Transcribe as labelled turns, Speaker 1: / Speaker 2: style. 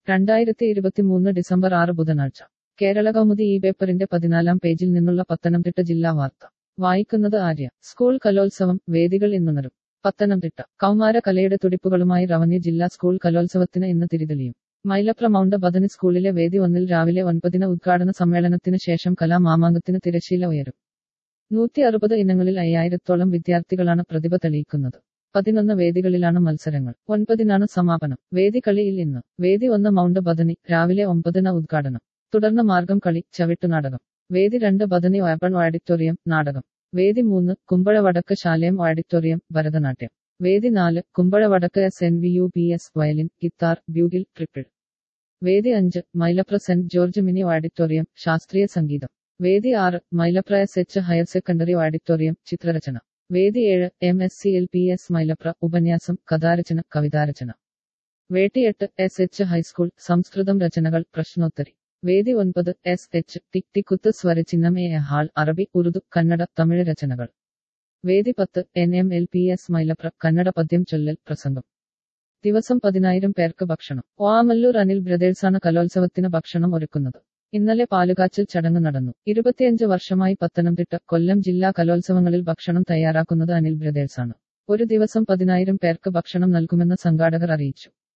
Speaker 1: രണ്ടായിരത്തി ഇരുപത്തിമൂന്ന് ഡിസംബർ ആറ് ബുധനാഴ്ച കേരള കൗമുദി ഈ പേപ്പറിന്റെ പതിനാലാം പേജിൽ നിന്നുള്ള പത്തനംതിട്ട ജില്ലാ വാർത്ത വായിക്കുന്നത് ആര്യ സ്കൂൾ കലോത്സവം വേദികൾ ഇന്നുണരും പത്തനംതിട്ട കൗമാര കലയുടെ തുടിപ്പുകളുമായി റവന്യൂ ജില്ലാ സ്കൂൾ കലോത്സവത്തിന് ഇന്ന് തിരിതെളിയും മൈലപ്ര മൗണ്ട് ബദനി സ്കൂളിലെ വേദി ഒന്നിൽ രാവിലെ ഒൻപതിന് ഉദ്ഘാടന സമ്മേളനത്തിന് ശേഷം കലാമാമാങ്കത്തിന് തിരശീല ഉയരും നൂറ്റി അറുപത് ഇനങ്ങളിൽ അയ്യായിരത്തോളം വിദ്യാർത്ഥികളാണ് പ്രതിഭ തെളിയിക്കുന്നത് പതിനൊന്ന് വേദികളിലാണ് മത്സരങ്ങൾ ഒൻപതിനാണ് സമാപനം വേദി കളിയിൽ ഇന്ന് വേദി ഒന്ന് മൗണ്ട് ബദനി രാവിലെ ഒമ്പതിന് ഉദ്ഘാടനം തുടർന്ന് മാർഗം കളി ചവിട്ടുനാടകം വേദി രണ്ട് ബദനി ഓപ്പൺ ഓഡിറ്റോറിയം നാടകം വേദി മൂന്ന് കുമ്പഴ വടക്ക് ശാലയം ഓഡിറ്റോറിയം ഭരതനാട്യം വേദി നാല് കുമ്പഴ വടക്ക് S N V U P S violin guitar bugle triple വേദി അഞ്ച് Mylapra saint George mini auditorium ശാസ്ത്രീയ സംഗീതം വേദി ആറ് Mylapra S H higher secondary auditorium ചിത്രരചന വേദി ഏഴ് M S C L P S Mylapra ഉപന്യാസം കഥാരചന കവിതാരചന വേട്ടി എട്ട് എസ് എച്ച് ഹൈസ്കൂൾ സംസ്കൃതം രചനകൾ പ്രശ്നോത്തരി വേദി ഒൻപത് എസ് എച്ച് ടിക്തിക്കുത്ത് സ്വരചിഹ്നം എ ഹാൾ അറബി ഉറുദു കന്നഡ തമിഴ് രചനകൾ വേദി പത്ത് N M L P S Mylapra Kannada പദ്യം ചൊല്ലൽ പ്രസംഗം ദിവസം പതിനായിരം പേർക്ക് ഭക്ഷണം ഓമല്ലൂർ അനിൽ ബ്രദേഴ്സാണ് കലോത്സവത്തിന് ഭക്ഷണം ഒരുക്കുന്നത് ഇന്നലെ പാലുകാച്ചൽ ചടങ്ങ് നടന്നു ഇരുപത്തിയഞ്ച് വർഷമായി പത്തനംതിട്ട കൊല്ലം ജില്ലാ കലോത്സവങ്ങളിൽ ഭക്ഷണം തയ്യാറാക്കുന്നത് അനിൽ ബ്രദേഴ്സാണ് ഒരു ദിവസം പതിനായിരം പേർക്ക് ഭക്ഷണം നൽകുമെന്ന് സംഘാടകർ അറിയിച്ചു